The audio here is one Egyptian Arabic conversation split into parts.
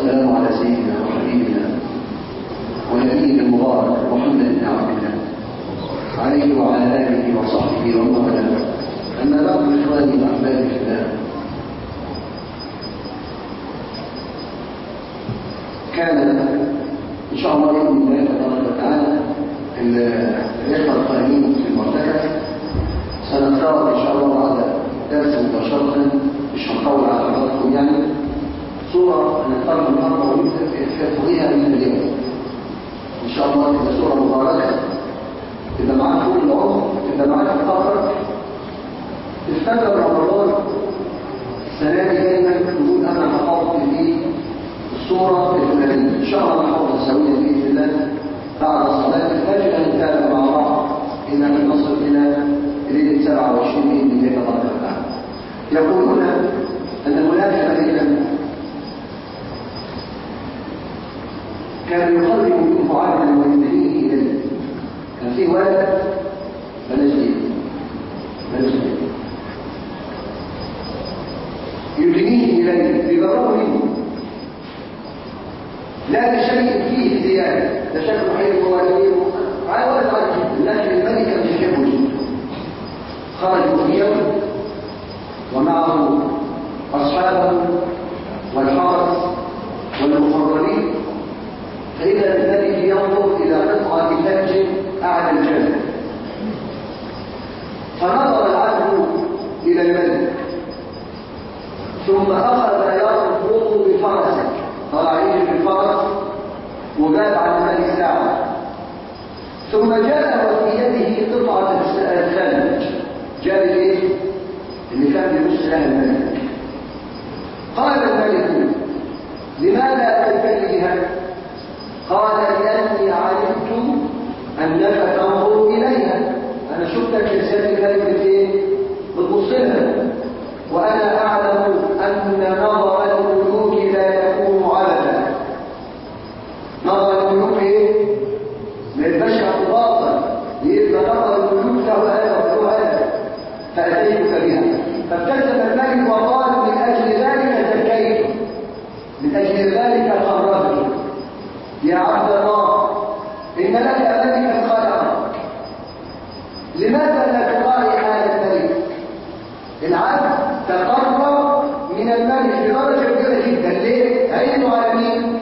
والسلام على سيدنا وحبيبنا ونبينا المبارك محمد بن عبد الله عليه وعلى آله وصحبه ومن والاه أما بعد إخواني وأحبابي في الله كان إن شاء الله بإذن الله تبارك وتعالى الإخوة القائمين في المعتكف سنختار إن شاء الله بعد درس مباشرة مش هنطول على حضراتكم يعني صورة هنختارها النهارده ونبدأ في حفظها من اليوم إن شاء الله تبقى صورة مباركة تبقى معاك طول العمر تبقى معاك الفقر تفتكر رمضان السنة دي دايما تقول أنا هحط في الصورة الفلانية إن شاء الله نحفظ سويا بإذن الله بعد صلاة الفجر نتابع مع بعض إلى أن نصل إلى ليلة 27 بإذن الله تبارك وتعالى يقولون أن هناك ملكا كان يقرب منه عبدا ويدعيه إليه كان فيه ولد بلاش دي بلاش دي يدنيه إليه ببرره منه لا لشيء فيه زيادة ده شكله حلو وجميل على ولد على جدا لكن الملك كان يحبه جدا خرجوا في يوم ومعه أصحابه والحرس والمقربين فإذا الملك ينظر إلى قطعة ثلج أعلى الجنة فنظر العبد إلى الملك ثم أخذ يرفض بفرسه طلع يجري بالفرس وجاب على الملك ساعة ثم جاء وفي يده قطعة الثلج جاب الايه؟ اللي كان بيبص لها الملك قال الملك لماذا تلتقي بها؟ قال لأني علمت أنك تنظر إليها أنا شفتك لسان كلمة إيه؟ بتبص لها وأنا أعلم أن نظر الملوك لا يكون عبثا نظر الملوك إيه؟ من البشر باطل يبقى نظر الملوك له هذا وله هذا فأتيتك بها فابتسم الملك وقال من أجل ذلك زكيت من أجل ذلك خرجت يا عبد الله إن لك ملكا خلقك لماذا لا تراعي حال الملك العبد تقرب من الملك بدرجة كبيرة جدا ليه؟ عينه على مين؟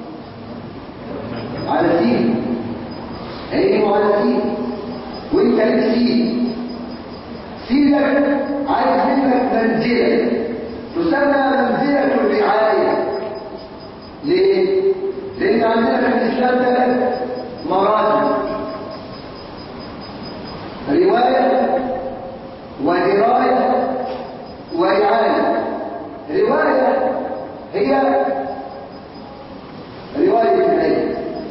على سين عينه على سين وانت لك سين سينك عايز منك منزلة تسمى منزلة الرعاية ليه؟ لأن عندنا في الإسلام ثلاث مراتب رواية ودراية ورعاية رواية هي رواية الليل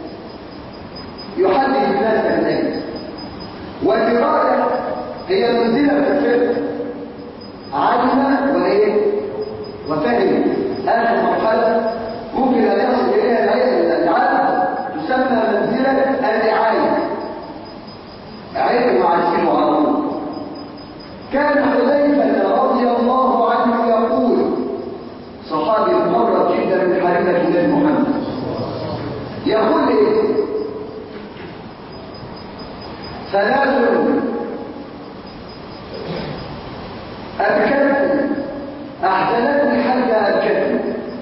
يحدث الناس الليل والدراية هي منزلة في الفقه علم وإيه وفهم آخر مرحلة ممكن أن يصل إليها العالم تسمى منزلة الرعاية علم وعسكر على طول كان حذيفة رضي الله عنه يقول صحابي مقرب جدا من حبيبة الله محمد يقول ايه ثلاث أبكتني أحزنتني حتى أبكتني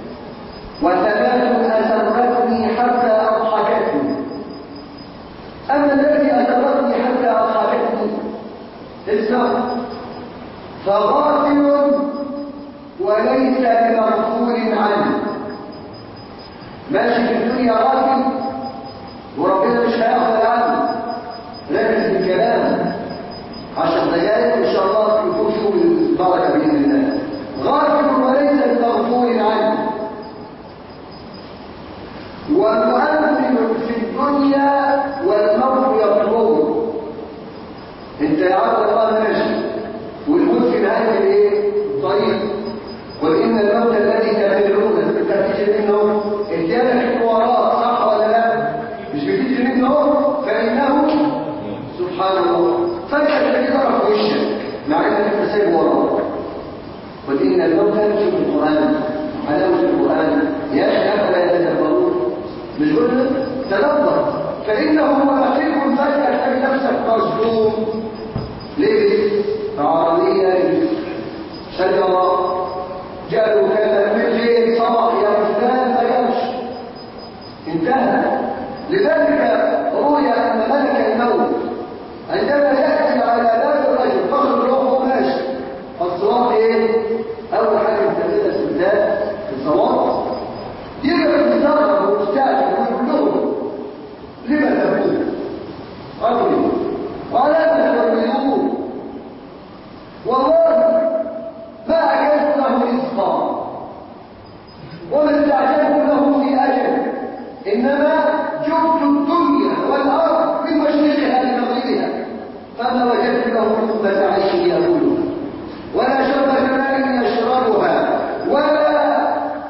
وثلاث أسرتني حتى أضحكتني أما الذي أسرتني حتى أضحكتني اسمع فغافل وليس بمغفول عنه ماشي في الدنيا غافل وربنا مش هيغفل عنه ركز بالكلام عشر دقائق ان شاء الله يكون فيهم البركه باذن الله غافل وليس بمغفول عنه ومؤمن في الدنيا والموت يطلبه انت يا عبد الله ماشي والموت في نهايه الايه طريق قل ان الموت الذي تفرون بتفتيش منه ادالك الوراء صح ولا لا مش بتيجي منه فانه سبحان الله فجاه تلاقيه ضرب في وشك مع انك انت سايب وراه قل ان الموت في القران حلاوة القرآن يا أخي أفلا يتدبرون مش قلنا تدبر فإنه هو نصيب فجأة تجد نفسك مصدوم لبس عربية شجرة جاءوا كان من غير صبح يا فلان ما جاش انتهى لذلك روي أن ملك الموت عندما يأتي على باب الرجل فخر روحه ماشي فالصلاة ايه؟ أول حاجة بتعملها السلطان في الصلاة يبقى يستغرب ويستعجب ويقول لهم لما تبكون؟ قالوا ولا تتولون والله ما أجلت له رزقا وما استعجلت له في أجل إنما جبت الدنيا والأرض من مشرقها لمغربها فما وجدت له لقمة عيش يأكلها ولا شربة ماء يشربها ولا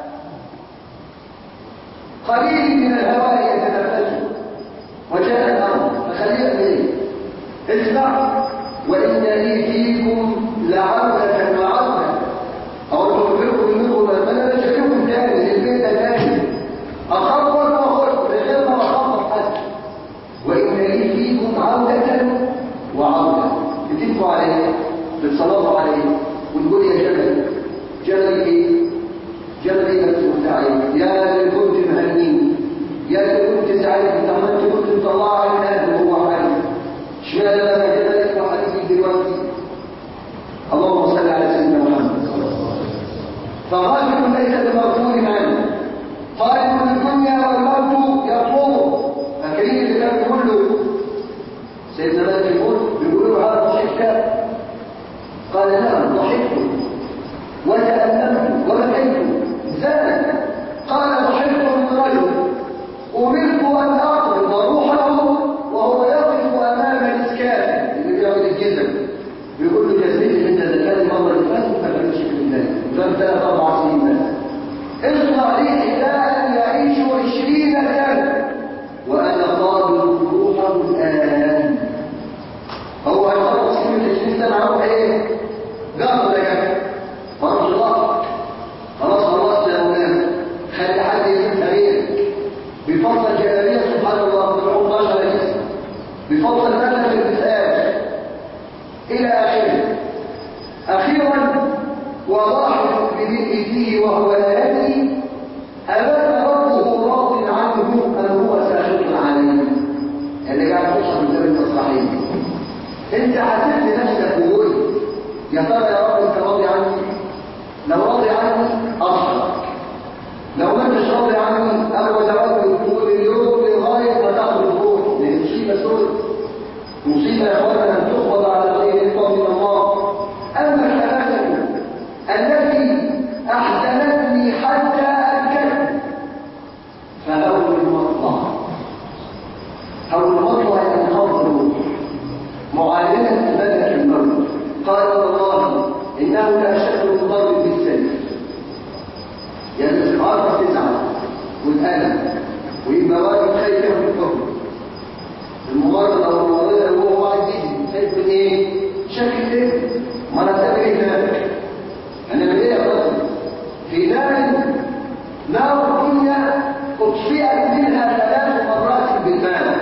قليل من الهواء يتنفسه وجاء الأمر فخليها منه اسمع وإن لي فيكم لعودة وعودة أو تخبركم منكم ما أنا بشكلكم تاني للبيت تاني أخبر وأخبر من غير ما أخبر حد وإن لي فيكم عودة وعودة بتدفوا عليه بتصلوا عليه ونقول يا جبل جبل إيه؟ جبل إيه بس مفتعي يا اللي كنت مهنين يا اللي كنت سعيد انت ما انت كنت مطلع على الناس وهو حي اشمعنى لما جبلك وحديثي دلوقتي اللهم صل على سيدنا محمد فغافل ليس بمغفور عنه طالب الدنيا والموت يطلبه فاكرين اللي كان بيقول له سيدنا مالك يقول بيقول له هل ضحكت قال نعم ضحكت وتألمت وبكيت زاد قال ضحكت من رجل أمرت أن أقبض روحه وهو يقف أمام الإسكان اللي بيعمل الجزم بيقول له جزمتي انت زكاة المرة اللي فاتت ما كانتش في الله فهم ثلاث أربع سنين بس اصنع لي حذاء يعيش عشرين سنة وأنا قابل روحه الآن هو هيخلص من عشرين سنة عمره إيه؟ قام ده كده فرج الله خلاص خلاص يا مولانا خلي حد يسمع غيرك بفضل جلالية سبحان الله بتعود بشر جسم بفضل ملك الإسآل إلى آخره أخيرا وضاحك بذئه فيه وهو لا يدري أبان ربه راض عنه أم هو ساخط عليه اللي قاعد توصل من ذلك المسرحية انت حسبت نفسك وقلت يا ترى يا رب انت راضي عني لو راضي عني أصحك لو ما انتش راضي عني أول زواج يقول اليوم لغاية ما تاخد الروح لأن مصيبة سورة مصيبة يا اخوانا أن تقبض على غير رضا من الله أما الحماسة التي أحزنتني حتى أنكرت فهول المطلع هول المطلع أن تنظر معاينة ملك الموت قال والله إنه لأشد من ضرب بالسيف يعني العرض تزعل والألم ويبقى واجب خايف في الحكم الممرض او الممرضه اللي هو قاعد يجي خايف من ايه شكل ايه ما انا تبعي هناك انا من ايه يا فندم في نار نار الدنيا اطفئت منها ثلاث مرات بالماء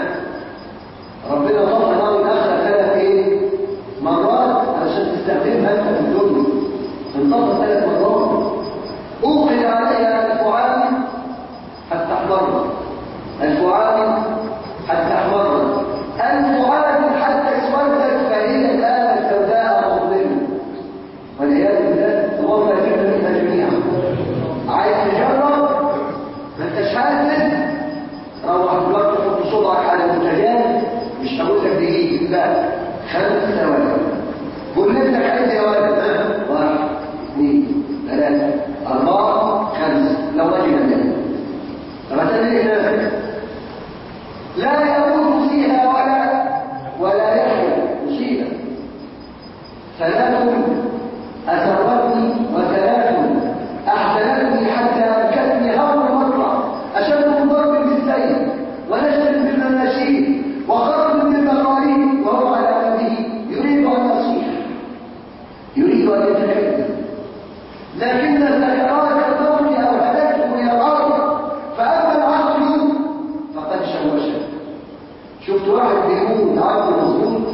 ربنا طفى نار الاخره ثلاث ايه مرات علشان تستخدمها انت في الدنيا انطفى ثلاث مرات اوقد عليها الفعال حتى احمرت الفعال حتى احمرت الفعال حتى اسودت فهي الان سوداء مظلمه والعياذ بالله اللهم اجرنا منها جميعا عايز تجرب ما انتش حاسس روح دلوقتي تحط صبعك على المنتجات مش هقول لك دقيقه لا خمس ثواني قول لك عايز يا ولد ها واحد اثنين ثلاثه اربعه خمسه لو راجل ذلك طب هتعمل ايه هناك لا يموت فيها ولا ولا يحيا مصيبه ثلاث اثرتني وثلاث احزنتني حتى ابكتني هول المطلع اشد من ضرب بالسيف ونشد بالمناشير وخرج بالمقاليد وهو على امره يريد ان يصيح يريد ان يتكلم لكن سكرات الموت واحد بيموت عبد مظبوط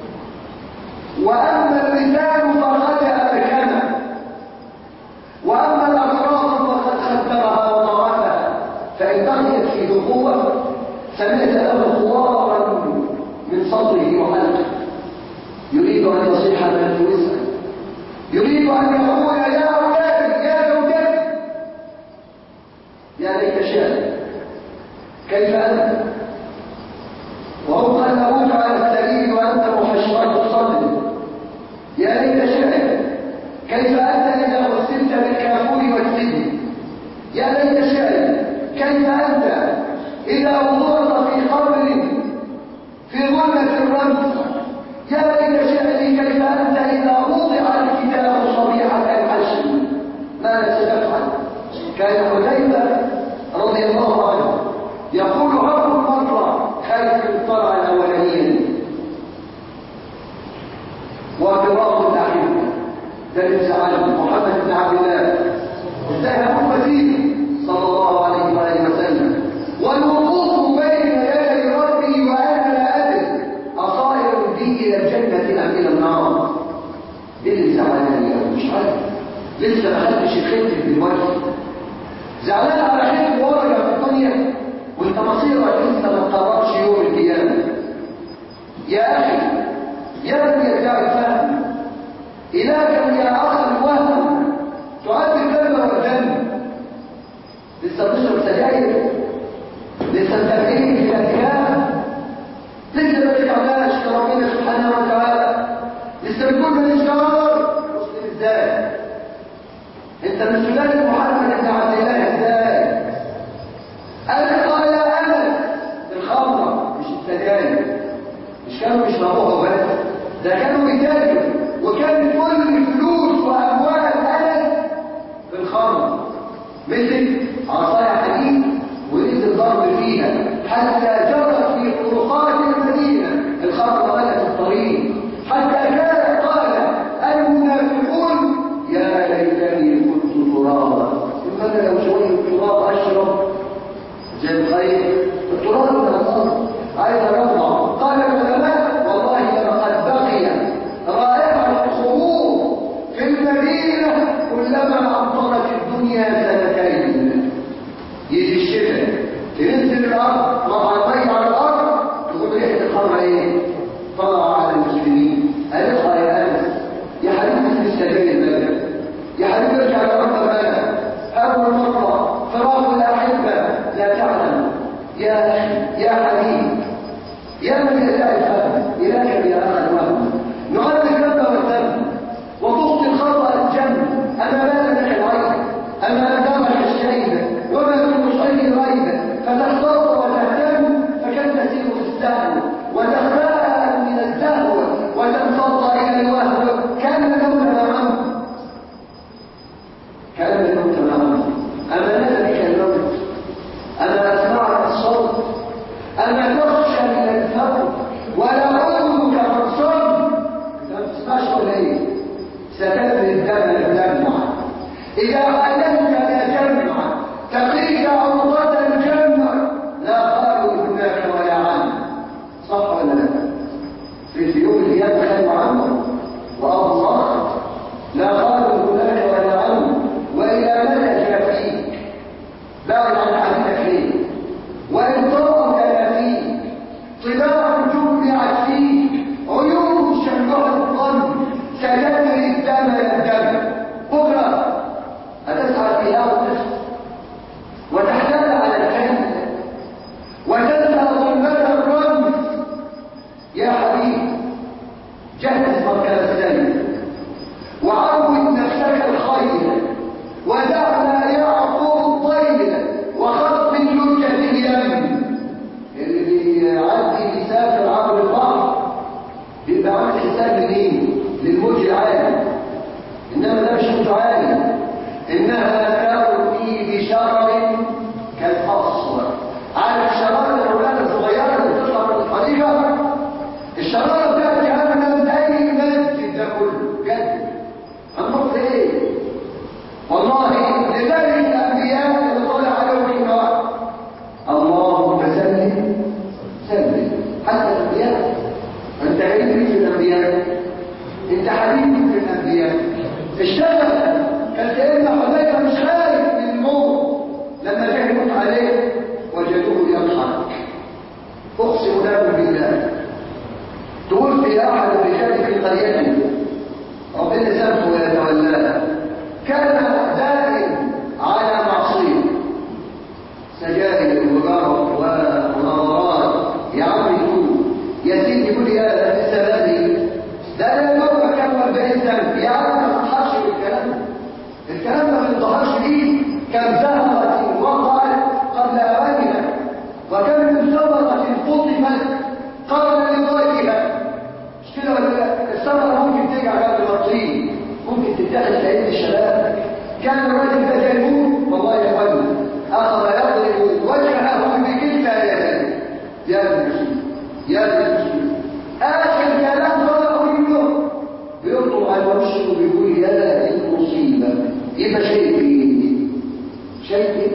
واما اللسان فقد امكنه واما الاطراف فقد خدرها وضعفها فان بقيت فيه قوه سمعت له خوارا من صدره وقلبه يريد ان يصيح من وسعه يريد ان يقول يا اولادي يا اولادي يا ليت شأني كيف أنت وهو قد أموت على السرير وأنت محشرة الصدر يا ليت شأني كيف أنت إذا غسلت بالكافور والسجن يا ليت شأني كيف أنت إذا وضعت في قبر في ظلمة الرمز يا ليت شأني كيف أنت إذا وضع الكتاب صبيحة الحشر ماذا ستفعل كان حذيفة رضي الله عنه يقول أول مرة خارج الطلعة الأولانية وقراءة الأحبة ده الانسعال محمد بن عبد الله ازاي هكون وزير صلى الله عليه وآله وسلم والوقوف بين يدي ربي وأنا لا أدري أصائر بي إلى الجنة أم إلى النار دي اللي زعلاني أوي مش عارف لسه ما خدتش الختم دلوقتي زعلان على حته ورقه في الدنيا وانت مصيرك لسه ما تقررش يوم القيامه يا اخي يا من يدعي الفهم إلهك يا أخ الوهم تعد الكلمة والدم لسه بتشرب سجاير لسه متابعين في الأفكار لسه ما رجعناش لربنا سبحانه وتعالى لسه بتقول ماليش قرار مسلم ازاي انت من سلالة محمد بن عبد الله ازاي أنا قال أنا الخمرة مش السجاير مش كانوا بيشربوها بس ده كانوا بيتاجروا وكان كل فلوس وأموال أنس في الخمر مثل عصايا حديد ونزل ضرب فيها حتى جرت في طرقات المدينة الخمر ملت الطريق حتى كان قال المنافقون يا ليتني كنت ترابا لماذا لو شوية تراب أشرب زي الخير التراب من الأرض عايز رضع قال العلماء والله لقد بقي رائحة الخمور في المدينة كلما أمطرت الدنيا سنتين يجي الشتاء تنزل الأرض مع المية على الأرض تقول ريحة الخمر إيه؟ طلع على المسلمين ألقى يا أنس يا حبيبي في السجاير ده يا حبيبي ارجع لرب بالك أول مرة فراغ الأحبة لا تعلم يا أخي يا حبيبي يا من يدعي الفهم إلهك يا أخي الوهم نعد الذنب والذنب وتخطي الخطأ الجنب أما لا لك العين أما أدامك الشيء وما كنت شيء غيبا فتحتار وتهتم فكم تسير في السهو وتخاء من الزهو وتنفض إلى الوهو كان الموت معه كان الموت معه أما نزل بك الموت أما أسمعك الصوت أما تخشى من الفوت ولا عمرك فرصان لا تسمعش ولا إيه ستبني الدم الدمع إذا علمت لا تمنع تقيك عروضة الجنة لا قالوا هناك ولا عنه صح ولا لا في في يوم القيامة خير عنه وأبو صخر لا قالوا هناك ولا عنه وإلى متى فيك بعد عن حديثك ليه وإن طرق لا فيك طباع جمعت فيك عيون شبه الظن ستجري الدم الدم بكرة هتسعى فيها وتسعى وتحتل على الكلمة وتنسى ظلمة الرمز يا حبيبي جهز مركز السيد وعود نفسك الخير ودعنا يعقوب الطير وخط من جرجة اليم اللي بيعدي يسافر عبر البحر بيبقى عامل حساب لمين؟ للموج العالي انما ده مش موج عالي انها ترمي بشرر كالفصل عارف الشرارة الاولاد الصغيرة اللي بتطلع من الحديقة الشرارة بتاعت جهنم اي مسجد ده كله بجد هنروح ايه؟ والله لذلك الانبياء اللي طلع عليهم النار اللهم سلم سلم حتى انت حبيبي في الانبياء اشتغل كان سيدنا حذيفه مش خايف من الموت لما جه يموت عليه وجدوه يضحك اقسم له بالله توفي احد الرجال في قريته ربنا سامحه ويتولاه كان دائم على معصيه سجائر وجرب ومناظرات يا عم يقول يا سيدي يقول يا لسه بدري ده انا اليوم كان 40 سنه يا عم ما تضحكش بالكلام ده الكلام ده ما تضحكش بيه كم زهره وقعت قبل اوانها وكم من ثمره قطفت قبل لقائها مش كده ولا لا الثمره ممكن ترجع قبل ما تطيب ممكن تتاخد في عيد الشباب كان الراجل ده جاي يموت والله يا اخوانا اخذ يضرب وجهه بكلتا يديه يا ابن المسلمين يا ابن المسلمين اخر كلام طلعه منه بيطلع على وشه وبيقول يا المصيبه يبقى شيء ايه شيء ايه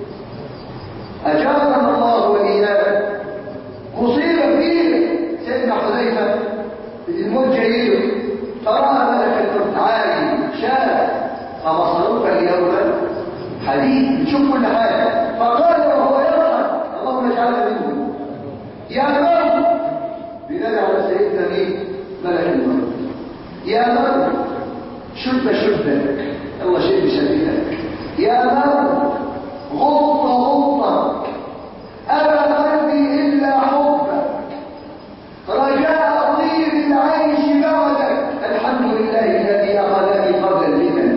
اجابنا الله واياه مصيبه كبيره سيدنا حذيفه الموت جاي فراى ملك الموت عالي شاف فبصروك اليوم حديث بتشوف كل حاجه فقال وهو يضحك اللهم اجعلنا منه يا موت بنادى على سيدنا مين ملك الموت يا موت شد شدك الله شد شديدك يا موت غط غطك أبى قلبي إلا حبك رجاء طيب العيش بعدك الحمد لله الذي أخذني قبل الفتن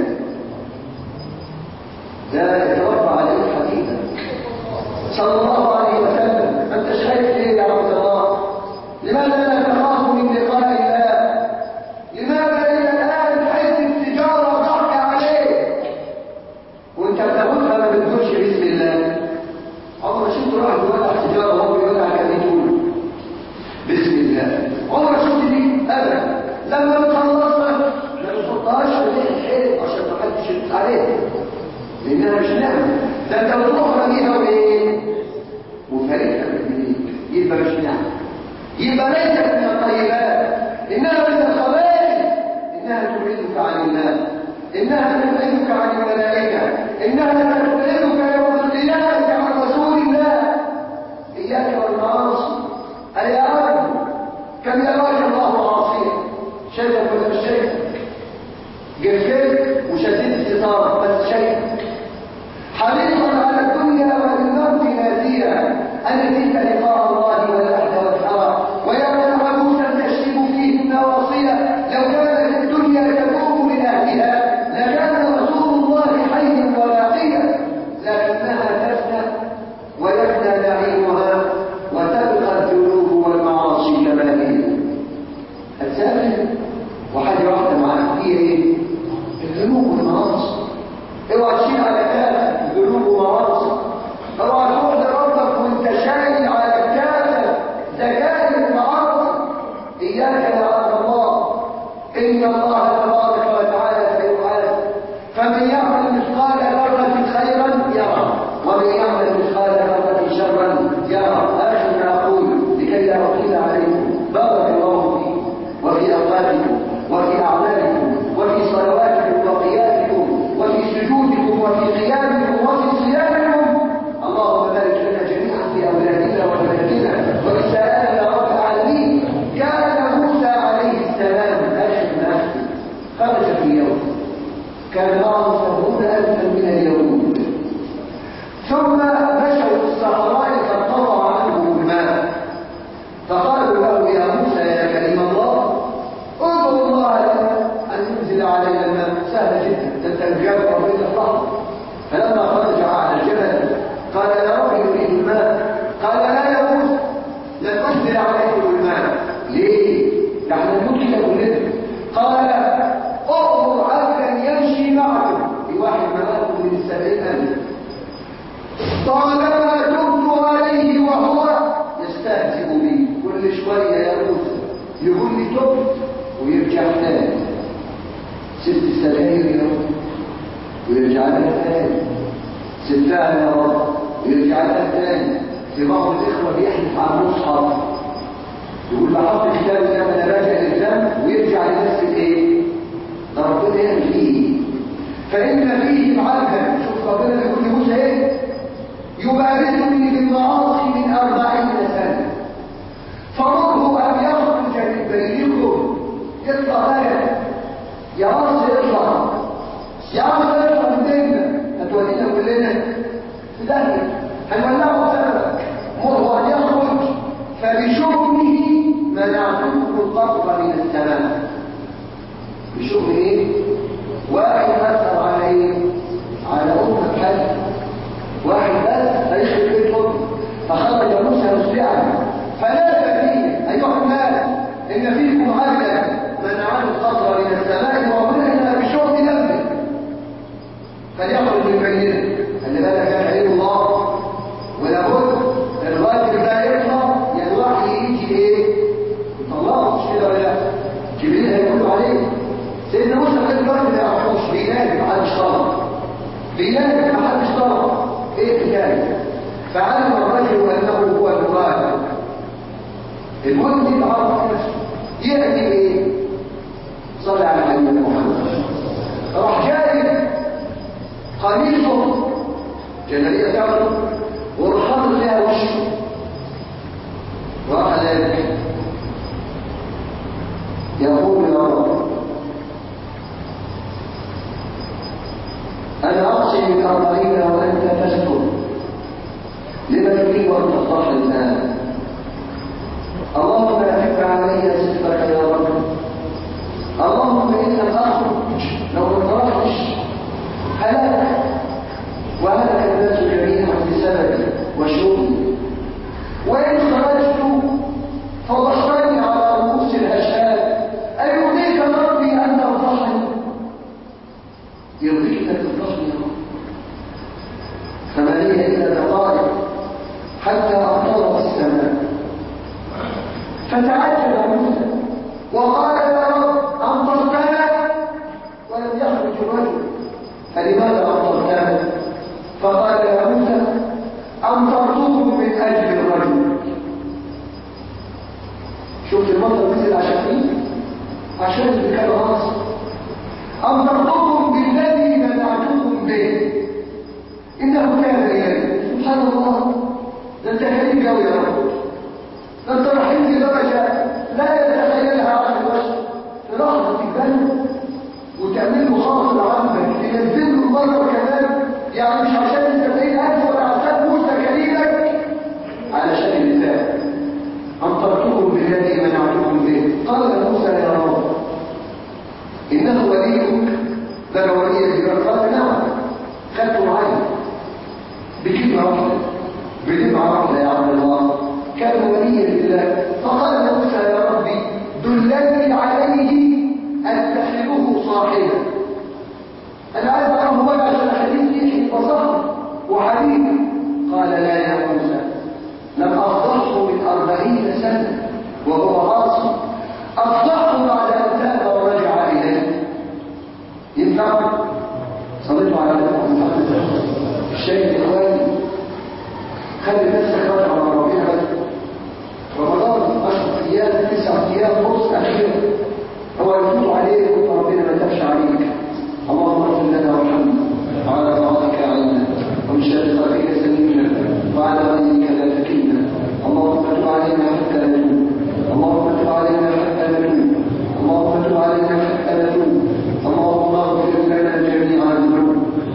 لا يتوفى عليه حبيبك صلى الله عليه وسلم أنت شايف ليه يا عبد الله لماذا لا تخاف من لقاء الله لماذا إلى الآن تحس التجارة ضحك عليك وانت بتاخدها ما بتقولش بسم الله عمر شفت واحد بيولع تجارة وهو بيولع كميتون بسم الله عمر شفت دي ابدا لما بتخلصها ما بتحطهاش في ريح الحيط عشان ما حدش يدوس عليها لانها مش نعمه ده انت بتروح رميها وايه وفارقها بايديك يبقى مش نعمه يبقى ليست من الطيبات انها من الخبائث انها تبعدك عن الله انها تبعدك عن الملائكه انها تبعدك يوم القيامه عن رسول الله اياك والمعاصي اي ارجو كم يراك الله عاصيا شايفك ولا مش شايفك جفيت وشديت الستاره بس شايفك حريصا على الدنيا وللموت ناسيا ان تلك لقاء الله والبحث والحرى ويوم عروسا تشرب فيه النواصيه لو كانت الدنيا تدوم لاهلها لكان رسول الله حيا وباقيا لكنها تفنى ويفنى نعيمها وتبقى الذنوب والمعاصي كما هي الثالث وحاجه واحده معاك هي ايه الذنوب والمعاصي اوعى تشيل على كتافك ذنوب ومعاصي اوعى تروح لربك وانت شايل على كتافك زكاه المعاصي اياك يا عبد الله ان الله تبارك وتعالى سيحاسب فمن يعمل مثقال ذره خيرا يرى ومن يعمل مثقال ذره شرا يرى اخر ما اقول لكي لا اطيل عليكم بارك الله فيكم وفي اوقاتكم وفي اعمالكم وفي صلواتكم وقيامكم وفي سجودكم وفي قيامكم وفي صيامكم اللهم بارك لنا جميعا في اولادنا وبناتنا ورسالنا يا رب العالمين كان موسى عليه السلام اخر ما خرج في يوم كان معه سبعون الفا من اليهود ثم مشوا في الصحراء فانقطع عنهم الماء فقالوا له يا موسى يا كريم الله ادعو الله لنا ان ينزل علينا الماء سهل جدا تتجاب بين البحر فلما خرج على الجبل قال يا رب يريد الماء قال لا يا موسى لن انزل عليكم الماء ليه؟ نحن نموت كده كلنا قال اؤمر عبدا يمشي معكم بواحد معكم من السبعين الف طالما تبت عليه وهو يستهزئ بي كل شويه يا موسى يقول لي تبت ويرجع تاني ست السبعين يا رب ويرجع لها تاني ستها يا رب ويرجع لها تاني في بعض الاخوه بيحلف على المصحف يقول بحط كتاب ده انا راجع للذنب ويرجع لنفس الايه فإن فيه عبدا شوف ربنا بيقول لموسى ايه يبارزني بالمعاصي من أربعين سنة فمره أن يخرج من بينكم يطلع بلد يا مصر اطلع يا مصر اطلع من بيننا هتودينا كلنا في داهية هنولعه بسببك مره أن يخرج فبشؤمه منعتكم القطر من السماء بشؤم ايه؟ واحد أثر على ايه؟ على أمة حد واحد بس هيخرب بيتهم فخرج موسى مسرعا فنادى فيه أيها الناس إن فيكم عبدا منعه القطر من السماء وأمرنا بشؤم ذنبه فليخرج من بيننا اللي بالك كان علم الله ولابد الراجل ده يطلع يا الوحي يجي ايه طلعه مش كده ولا لا جبريل هيقول عليه سيدنا موسى كان الراجل ما يعرفوش بينام ما حدش طلع بينام ما حدش طلع ايه الحكايه فعلم الرجل انه هو المراد المهم يتعرف نفسه يأتي ايه صلى على النبي محمد راح جاي قميصه جلالية تعمل ورحاط فيها وشه وراح ذلك يقول يا رب أنا أقصي من أربعين وأنت تستر لما تريد أن تفضح الآن اللهم أفك علي سترك يا رب اللهم إن لم أخرج لو ما خرجتش هلاك وهلك الناس جميعا بسببي وشؤمي وإن خرجت فضحتني على رؤوس الأشهاد أيرضيك ربي أن تفضحني يرضيك أن تفضحني يا رب فما لي إلا دقائق حتى أمطرت السماء فتعجب موسى وقال يا رب أمطرتنا ولم يخرج الرجل فلماذا أمطرتنا فقال يا موسى أمطرتهم من أجل الرجل شفت المطر نزل عشان ايه؟ عشان اللي كان غاصب أمطرتهم بالذي منعتكم به إنه كان إليه سبحان الله ده أنت كريم قوي يا رب ده أنت رحيم لدرجة لا يتخيلها عن البشر في لحظة تقبله وتعمل له خاطر عنك تنزل له المطر كمان يعني مش عشان انت تلاقيه ألف ولا عشان موسى كريمك علشان الله أمطرتكم بالذي منعتكم به قال موسى يا رب إنه وليك بل ولي الجبال قال نعم خدت معي بكلمة واحدة بدمعة واحدة يا عبد الله كان وليا لله فقال موسى يا ربي دلني عليه أتخذه صاحبا أنا عايز أعرف بقى عشان أخليه بصر وحبيبي قال لا يا موسى لم أفضحه من أربعين سنة وهو عاصي أفضحه بعد أن تاب ورجع إليه ينفع صليتوا على محمد الشيء إخواني خلي نفسك راجع على ربنا رمضان 10 أيام 9 أيام فرص أخيرة هو يفوت عليك وانت ربنا ما تفش عليك اللهم اغفر لنا وارحمنا وعلى طاعتك عنا ومن شر خلقك سلمنا وعلى غيرك لا تكلنا اللهم تب علينا حتى نتوب اللهم تب علينا حتى نتوب اللهم تب علينا حتى نتوب اللهم اغفر لنا جميع الذنوب